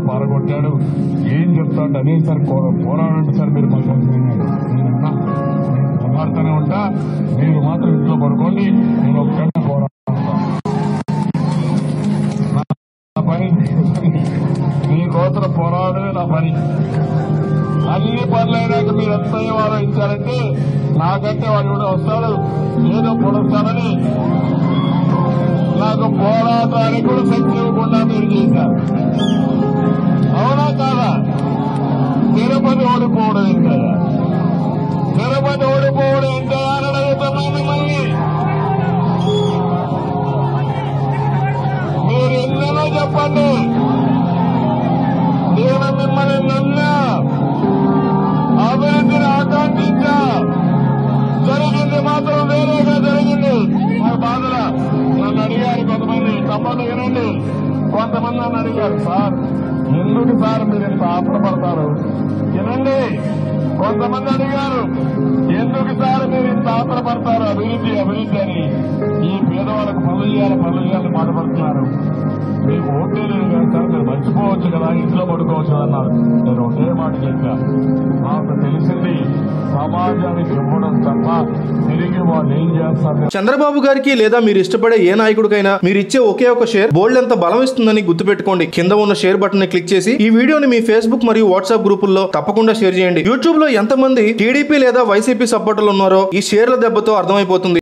పారగొట్టాడు ఏం చెప్తాడు అదే సార్ కో- పోరాడండి సార్ మీరు మళ్ళీ నేనున్నా నేను పోరాడుతూనే ఉంటా మీరు మాత్రం ఇంట్లో పడుకోండి నేను ఒక్కడే పోరాడతాను నా పని మీ కోసం పోరాడమే నా పని అన్ని పనులైనాక మీరు ఎంత వారం ఇచ్చారంటే నాకంటే వాడు కూడా వస్తాడు ఏదో పొడుస్తాడని నాకు పోరాటానికి కూడా శక్తి ఇవ్వకుండా మీరు చేశారు అవునా కాదా తిరుపతి ఓడిపోవడం ఏంటయ్యా తిరుపతి ఓడిపోవడం ఏంటయ్యా అని అడుగుతున్నాను మిమ్మల్ని మీరు ఎన్నెన్నో చెప్పండి నేను మిమ్మల్ని నన్నా అభివృద్ధిని ఆకాంక్షించా జరిగింది మాత్రం వేరేగా జరిగింది మా బాధల నన్ను అడిగారు కొంతమంది తప్పదు వినండి కొంతమంది నన్ను అడిగారు సార్ ఎందుకు సార్ మీరు ఇంత ఆత్రపడతారు వినండి కొంతమంది అడిగారు ఎందుకు సార్ మీరు ఇంత ఆత్రపడతారు అభివృద్ధి అభివృద్ధి అని ఈ పేదవాళ్ళకు పనులు చేయాలి పనులు చేయాలని మాటపడుతున్నారు మీకు ఓటే లేదు కదా సార్ మీరు మర్చిపోవచ్చు కదా ఇంట్లో పడుకోవచ్చు కదా అన్నారు నేను ఒకే మాట చెప్పా నాకు తెలిసింది సమాజానికి ఇవ్వడం తప్ప తిరిగి వాళ్ళు ఏం చేస్తారు చంద్రబాబు గారికి లేదా మీరు ఇష్టపడే ఏ నాయకుడికైనా మీరు ఇచ్చే ఒకే ఒక షేర్ బోల్డ్ ఎంత బలం ఇస్తుందని గుర్తుపెట్టుకోండి కింద ఉన్న షేర్ బటన్ ని క్లిక్ చేసి ఈ వీడియోని మీ ఫేస్బుక్ మరియు వాట్సాప్ గ్రూపుల్లో తప్పకుండా షేర్ చేయండి యూట్యూబ్ లో ఎంతమంది టీడీపీ లేదా వైసీపీ సపోర్టర్లు ఉన్నారో ఈ షేర్ల దెబ్బతో అర్థమైపోతుంది